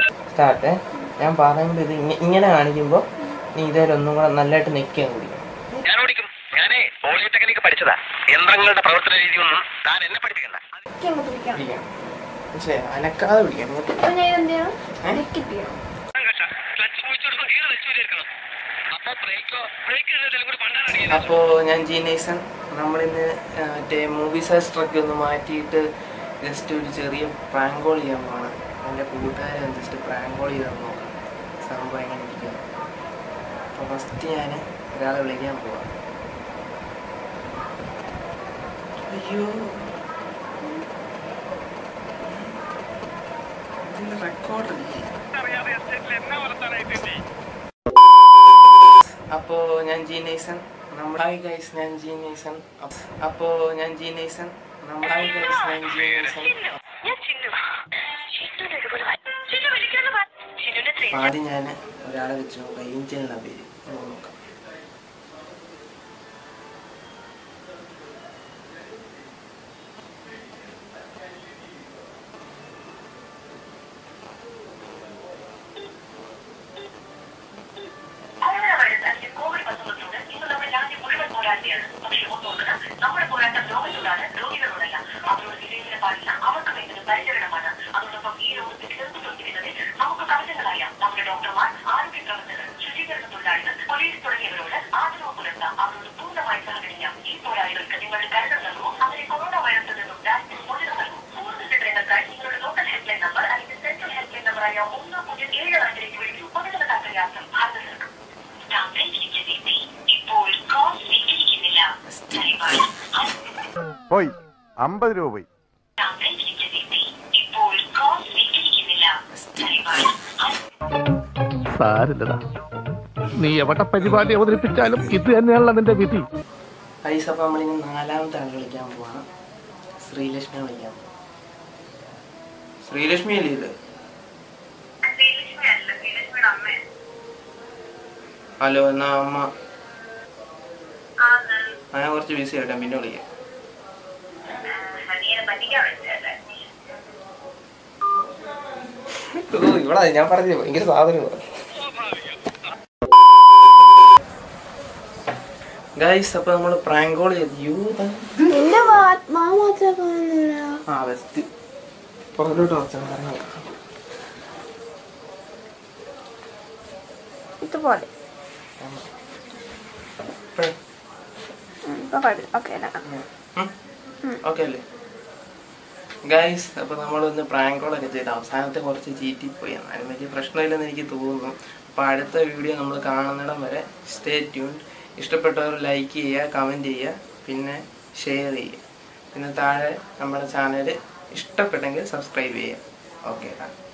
Start ഞാൻ പറയുമ്പോൾ ഇത് ഇങ്ങ- ഇങ്ങനെ കാണിക്കുമ്പോൾ നീ ഇതേലും ഒന്നും കൂടെ നല്ലതായിട്ട് നിൽക്കാൻ കുടിക്കും ഞാൻ ഓടിക്കും ഞാനേ പോളിടെക്നിക്ക് പഠിച്ചതാ യന്ത്രങ്ങളുടെ പ്രവർത്തന രീതിയൊന്നും താൻ എന്നെ പഠിപ്പിക്കണ്ട എനിക്ക് അങ്ങ് പിടിക്കണം പിടിക്കണം പക്ഷേ അനക്കാതെ പിടിക്കണം ഇങ്ങോട്ട് അപ്പൊ ഞാൻ എന്ത് ചെയ്യണം ഏ? നെക്കിപ്പിക്കണം ക്ലച്ച് പോയിച്ചെടുത്ത് ഗിയർ വെച്ച് വരികയാണ് അപ്പൊ ബ്രേക്കോ ബ്രേക്ക് ഇടുന്നതിലും കൂടി പണ്ടാണ് അപ്പോൾ ഞാൻ ജി നൈസൺ നമ്മളിന്ന് ആ, മറ്റേ മൂവി സാസ്റ്ററൊക്കെ ഒന്ന് മാറ്റിയിട്ട് ജസ്റ്റ് ഒരു ചെറിയ പ്രാങ്ക് കോൾ ചെയ്യാൻ പോകണം എൻ്റെ കൂട്ടുകാരെ ജസ്റ്റ് പ്രാങ്ക് കോൾ ചെയ്താൽ നോക്കാം സംഭവം എങ്ങനെ ഇരിക്കും അപ്പോൾ ഫസ്റ്റ് ഞാൻ ഒരാളെ വിളിക്കാൻ പോവാം അയ്യോ ഇതിന് റെക്കോർഡില്ലേ അപ്പോ ഞാൻ ജി നൈസൺ നമ്മളായി ഗൈസ് ഞാൻ ജി നൈസൺ അപ്പോ ഞാൻ ജി നൈസൺ നമ്മളായി ഗൈസ് ഞാൻ ജി നൈസൺ ആദ്യം ഞാൻ ഒരാളെ വെച്ച് നോക്കാം ഏഞ്ചൽ എന്ന പേര് ഒന്ന് നോക്കാം കൊറോണ വൈറസ് അല്ലെങ്കിൽ കോവിഡ് പത്തൊമ്പതിനോട് ഇന്ന് നമ്മുടെ രാജ്യം മുഴുവൻ പോരാടുകയാണ് പക്ഷെ ഒന്നോർക്കണം നമ്മുടെ പോരാട്ടം ലോകത്തോടാണ് രോഗികളോടല്ല അവരോട് വിജയിച്ചിന് പാടില്ല അവർക്ക് വേണ്ടത് പരിചരണമാണ് അതോടൊപ്പം ഈ രോഗത്തെ ചെറുത്തു തോൽപ്പിക്കുന്നതിൽ നമുക്ക് കവചങ്ങളായ നമ്മുടെ ഡോക്ടർമാർ ആരോഗ്യ പ്രവർത്തകർ ശുചീകരണ തൊഴിലാളികൾ പോലീസ് തുടങ്ങിയവരോട് ആദരവ് പുലർത്താം അവരോട് പൂർണ്ണമായി സഹകരിക്കാം ഈ പോരാളികൾക്ക് നിങ്ങളുടെ കരുതൽ നൽകൂ അവരെ കൊറോണ വൈറസിൽ നിന്നും രാജ്യത്തിന് മോചനം നൽകൂ കൂടുതൽ വിവരങ്ങൾക്കായി നിങ്ങളുടെ ലോക്കൽ ഹെൽപ്പ് ലൈൻ നമ്പർ അല്ലെങ്കിൽ സെൻട്രൽ ഹെൽപ്പ് ലൈൻ നമ്പറായ ഒന്ന് പൂജ്യം ഏഴ് അഞ്ചിലേക്ക് വിളിക്കൂ പൊതുജന താൽപര്യാർത്ഥം ഭാരത സർക്കാർ താങ്കൾ വിളിച്ച വ്യക്തി ഇപ്പോൾ കോൾ സ്വീകരിക്കുന്നില്ല ദയവായി പോയി അമ്പത് രൂപ പോയി താങ്കൾ വിളിച്ച വ്യക്തി ഇപ്പോൾ കോൾ സ്വീകരിക്കുന്നില്ല ദയവായി സാരില്ലടാ നീ എവിടെ പരിപാടി അവതരിപ്പിച്ചാലും ഇത് തന്നെയാണല്ലോ നിന്റെ വിധി ഗൈസ് അപ്പോൾ നമ്മളിനി നാലാമത്തെ ആൾ വിളിക്കാൻ പോവാണ് ശ്രീലക്ഷ്മി വിളിക്കാൻ പോവാം ശ്രീലക്ഷ്മി അല്ലേ ഇത് ശ്രീലക്ഷ്മി അല്ല ശ്രീലക്ഷ്മിയുടെ അമ്മ ഹലോ എന്നാ അമ്മ ആ ആ, ഞാൻ കുറച്ച് ബിസി ആയിട്ടാ പിന്നെ വിളിക്കാം നീനെ പറ്റിക്കാൻ വെച്ചല്ലേ ഓ ഇവിടെ ഞാൻ പറഞ്ഞു ഭയങ്കര സാധനമാണ് ഗൈസ് അപ്പൊ നമ്മള് പ്രാങ്ക് കോൾ ചെയ്ത് യൂ ദാ. എന്റെ മാ- മാ മാത്രമേ കാണുന്നില്ല ആ വെസ്റ്റ് പുറത്തോട്ട് കുറച്ചാൽ പറഞ്ഞു ഇതുപോലെ ഉം, ഇപ്പൊ കുഴപ്പമില്ല ഓക്കെ അല്ല ഓക്കെ അല്ലേ ഗൈസ് അപ്പൊ നമ്മളൊന്ന് പ്രാങ്ക് കോളൊക്കെ ചെയ്ത് അവസാനത്തെ കുറച്ച് ചീറ്റി പോയി എന്നാലും വലിയ പ്രശ്നമില്ലെന്ന് എനിക്ക് തോന്നുന്നു അപ്പൊ അടുത്ത വീഡിയോ നമ്മൾ കാണുന്നിടം വരെ സ്റ്റേ ട്യൂൺ ഇഷ്ടപ്പെട്ടവർ ലൈക്ക് ചെയ്യുക കമൻറ്റ് ചെയ്യുക പിന്നെ ഷെയർ ചെയ്യുക പിന്നെ താഴെ നമ്മുടെ ചാനൽ ഇഷ്ടപ്പെട്ടെങ്കിൽ സബ്സ്ക്രൈബ് ചെയ്യുക ഓക്കെ